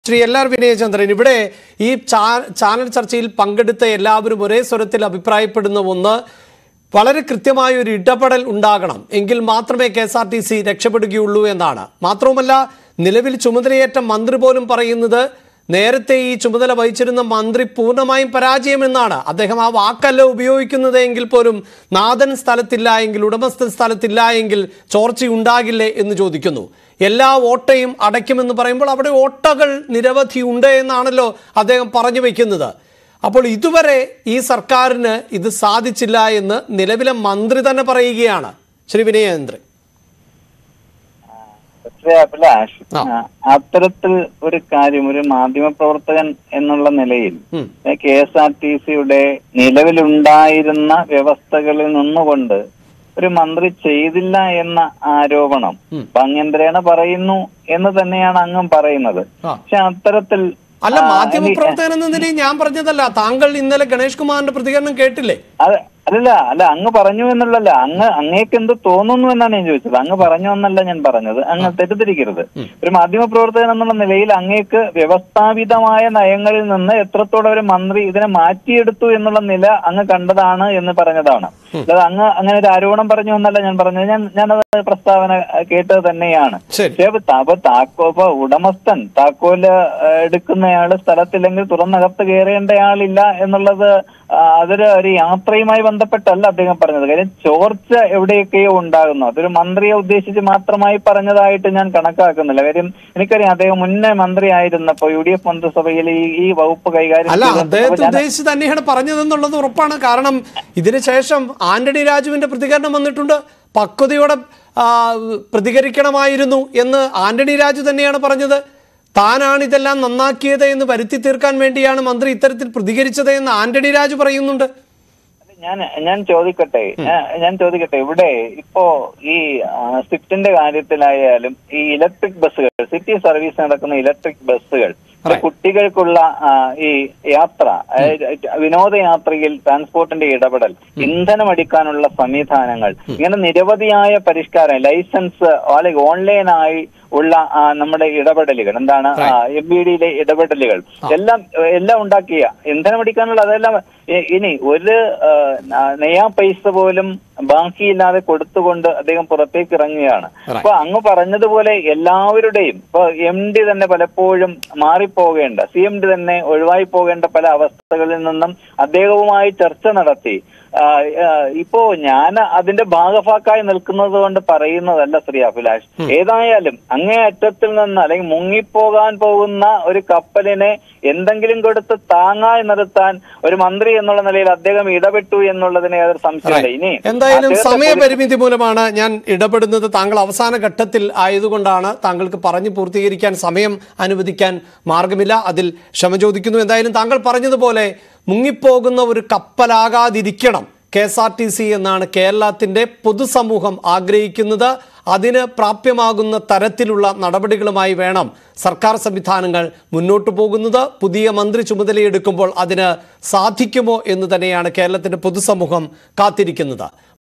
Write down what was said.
Shri L R Vinayachandran ഇവിടെ ഈ ചാ- ചാനൽ ചർച്ചയിൽ പങ്കെടുത്ത എല്ലാവരും ഒരേ സ്വരത്തിൽ അഭിപ്രായപ്പെടുന്ന ഒന്ന് വളരെ കൃത്യമായ ഒരു ഇടപെടൽ ഉണ്ടാകണം എങ്കിൽ മാത്രമേ K S R T C രക്ഷപ്പെടുകയുള്ളൂ എന്നാണ് മാത്രവുമല്ല നിലവിൽ ചുമതലയേറ്റ മന്ത്രി പോലും പറയുന്നത് നേരത്തെ ഈ ചുമതല വഹിച്ചിരുന്ന മന്ത്രി പൂർണ്ണമായും പരാജയമെന്നാണ് അദ്ദേഹം ആ വാക്കല്ല ഉപയോഗിക്കുന്നത് എങ്കിൽ പോലും നാഥൻ സ്ഥലത്തില്ല എങ്കിൽ ഉടമസ്ഥൻ സ്ഥലത്തില്ല എങ്കിൽ ചോർച്ചയുണ്ടാകില്ലേ എന്ന് ചോദിക്കുന്നു എല്ലാ ഓട്ടയും അടയ്ക്കുമെന്ന് പറയുമ്പോൾ അവിടെ ഓട്ടകൾ നിരവധി ഉണ്ട് എന്നാണല്ലോ അദ്ദേഹം പറഞ്ഞു വയ്ക്കുന്നത് അപ്പോൾ ഇതുവരെ ഈ സർക്കാരിന് ഇത് സാധിച്ചില്ല എന്ന് നിലവിലെ മന്ത്രി തന്നെ പറയുകയാണ് ശ്രീ വിനയേന്ദ്രൻ പക്ഷേ അഭിലാഷ് ആ. ആ, അത്തരത്തിൽ ഒരു കാര്യം ഒരു മാധ്യമ പ്രവർത്തകൻ എന്നുള്ള നിലയിൽ ഉം. കെ എസ് ആർ ടി സിയുടെ നിലവിലുണ്ടായിരുന്ന വ്യവസ്ഥകളിൽ നിന്നുകൊണ്ട് ഒരു മന്ത്രി ചെയ്തില്ല എന്ന ആരോപണം ഉം. ഭംഗ്യന്തരേണ പറയുന്നു എന്ന് തന്നെയാണ് അങ്ങും പറയുന്നത് ആ. പക്ഷെ അത്തരത്തിൽ അല്ല ആ, മാധ്യമ ഇനി- പ്രവർത്തകൻ എന്ന നിലയിൽ ഞാൻ പറഞ്ഞതല്ല താങ്കൾ ഇന്നലെ ഗണേഷ് കുമാറിന്റെ പ്രതികരണം കേട്ടില്ലേ അത് അല്ലല്ല അല്ല അങ്ങ് പറഞ്ഞു എന്നുള്ളല്ല അങ്ങ് അങ്ങേക്ക് എന്ത് തോന്നുന്നു എന്നാണ് ഞാൻ ചോദിച്ചത് അങ്ങ് പറഞ്ഞു എന്നല്ല ഞാൻ പറഞ്ഞത് അങ്ങ് തെറ്റിദ്ധരിക്കരുത് ഒരു മാധ്യമ പ്രവർത്തകൻ എന്നുള്ള നിലയിൽ അങ്ങേക്ക് വ്യവസ്ഥാപിതമായ നയങ്ങളിൽ നിന്ന് എത്രത്തോളം ഒരു മന്ത്രി ഇതിനെ മാറ്റിയെടുത്തു എന്നുള്ള നില അങ്ങ് കണ്ടതാണ് എന്ന് പറഞ്ഞതാണ് അല്ലാതെ അങ്ങ് അങ്ങനെ ഒരു ആരോപണം പറഞ്ഞു എന്നല്ല ഞാൻ പറഞ്ഞത് ഞാൻ ഞാനത് പ്രസ്താവന അഹ്, കേട്ടത് തന്നെയാണ് ശരി പക്ഷേ ഇപ്പൊ താ- ഇപ്പൊ താക്കോ ഇപ്പൊ ഉടമസ്ഥൻ താക്കോല് ഏഹ്, എടുക്കുന്നയാള് സ്ഥലത്തില്ലെങ്കിൽ തുറന്നകത്ത് കയറേണ്ടയാളില്ല എന്നുള്ളത് ആ, അതൊരു ഒരു യാത്രയുമായി ബന്ധപ്പെട്ടല്ല അദ്ദേഹം പറഞ്ഞത് കാര്യം ചോർച്ച എവിടെയൊക്കെയോ ഉണ്ടാകുന്നു അതൊരു മന്ത്രിയെ ഉദ്ദേശിച്ച് മാത്രമായി പറഞ്ഞതായിട്ട് ഞാൻ കണക്കാക്കുന്നില്ല കാര്യം എനിക്കറിയാം അദ്ദേഹം മുന്നേ മന്ത്രിയായിരുന്നപ്പോ യു ഡി എഫ് മന്ത്രിസഭയിൽ ഈ ഈ വകുപ്പ് കൈകാര്യം അല്ല ചെയ്തിരുന്നപ്പോൾ അദ്ദേഹത്തെ ഞാൻ- ഉദ്ദേശിച്ച് തന്നെയാണ് പറഞ്ഞതെന്നുള്ളത് ഉറപ്പാണ് കാരണം ഇതിന് ശേഷം ആന്റണി രാജുവിന്റെ പ്രതികരണം വന്നിട്ടുണ്ട് പക്വതയോടെ ആ, പ്രതികരിക്കണമായിരുന്നു എന്ന് ആന്റണി രാജു തന്നെയാണ് പറഞ്ഞത് താനാണ് ഇതെല്ലാം നന്നാക്കിയത് എന്ന് വരുത്തി തീർക്കാൻ വേണ്ടിയാണ് മന്ത്രി ഇത്തരത്തിൽ പ്രതികരിച്ചത് എന്ന് ആന്റണി രാജു പറയുന്നുണ്ട് ഞാൻ ഞാൻ ചോദിക്കട്ടെ ഞാൻ- ഞാൻ ചോദിക്കട്ടെ ഇവിടെ ഇപ്പോ ഈ ആ, സ്വിഫ്റ്റിന്റെ കാര്യത്തിലായാലും ഈ ഇലക്ട്രിക് ബസ്സുകൾ സിറ്റി സർവീസ് നടക്കുന്ന ഇലക്ട്രിക് ബസ്സുകൾ ഇപ്പൊ Right. കുട്ടികൾക്കുള്ള ആ, ഈ യാത്ര അതായത് വിനോദയാത്രയിൽ ട്രാൻസ്പോർട്ടിന്റെ ഇടപെടൽ ഇന്ധനം അടിക്കാനുള്ള സംവിധാനങ്ങൾ ഇങ്ങനെ നിരവധിയായ പരിഷ്കാരം ലൈസൻസ് അല്ലെങ്കിൽ ഓൺലൈനായി ഉള്ള ആ, നമ്മുടെ ഇടപെടലുകൾ എന്താണ് എം ബി ഡിയിലെ ഇടപെടലുകൾ എല്ലാം എല്ലാം ഉണ്ടാക്കിയ ഇന്ധനം അടിക്കാനുള്ള അതെല്ലാം ഇ- ഇനി ഒരു ആ, ന- നെയ്യാ പൈസ പോലും ബാക്കിയില്ലാതെ കൊടുത്തുകൊണ്ട് അദ്ദേഹം പുറത്തേക്ക് ഇറങ്ങുകയാണ് അപ്പൊ അങ്ങ് പറഞ്ഞതുപോലെ എല്ലാവരുടെയും ഇപ്പൊ എം ഡി തന്നെ പലപ്പോഴും മാറിപ്പോകേണ്ട സി എം ഡി തന്നെ ഒഴിവായി പോകേണ്ട പല അവസ്ഥകളിൽ നിന്നും അദ്ദേഹവുമായി ചർച്ച നടത്തി ആ, ആ, ഇപ്പോ ഞാൻ അതിന്റെ ഭാഗഭാക്കായി നിൽക്കുന്നത് കൊണ്ട് പറയുന്നതല്ല ശ്രീ അഭിലാഷ് ഏതായാലും അങ്ങേ അറ്റത്തിൽ നിന്ന് അല്ലെങ്കിൽ മുങ്ങിപ്പോകാൻ പോകുന്ന ഒരു കപ്പലിനെ എന്തെങ്കിലും കൊടുത്ത് താങ്ങായി നിർത്താൻ ഒരു മന്ത്രി എന്നുള്ള നിലയിൽ അദ്ദേഹം ഇടപെട്ടു എന്നുള്ളതിന് യാതൊരു സംശയമില്ല ഇനി എന്തായാലും അദ്ദേഹത്തെ സമയപരിമിതി മൂലമാണ് ഞാൻ ഇടപെടുന്നത് താങ്കൾ അവസാന ഘട്ടത്തിൽ ആയതുകൊണ്ടാണ് താങ്കൾക്ക് പറഞ്ഞു പൂർത്തീകരിക്കാൻ സമയം അനുവദിക്കാൻ മാർഗമില്ല അതിൽ ക്ഷമ ചോദിക്കുന്നു എന്തായാലും താങ്കൾ പറഞ്ഞതുപോലെ മുങ്ങിപ്പോകുന്ന ഒരു കപ്പലാകാതിരിക്കണം K S R T C എന്നാണ് കേരളത്തിന്റെ പൊതുസമൂഹം ആഗ്രഹിക്കുന്നത് അതിന് പ്രാപ്യമാകുന്ന തരത്തിലുള്ള നടപടികളുമായി വേണം സർക്കാർ സംവിധാനങ്ങൾ മുന്നോട്ടു പോകുന്നത് പുതിയ മന്ത്രി ചുമതലയെടുക്കുമ്പോൾ അതിന് സാധിക്കുമോ എന്ന് തന്നെയാണ് കേരളത്തിന്റെ പൊതുസമൂഹം കാത്തിരിക്കുന്നത്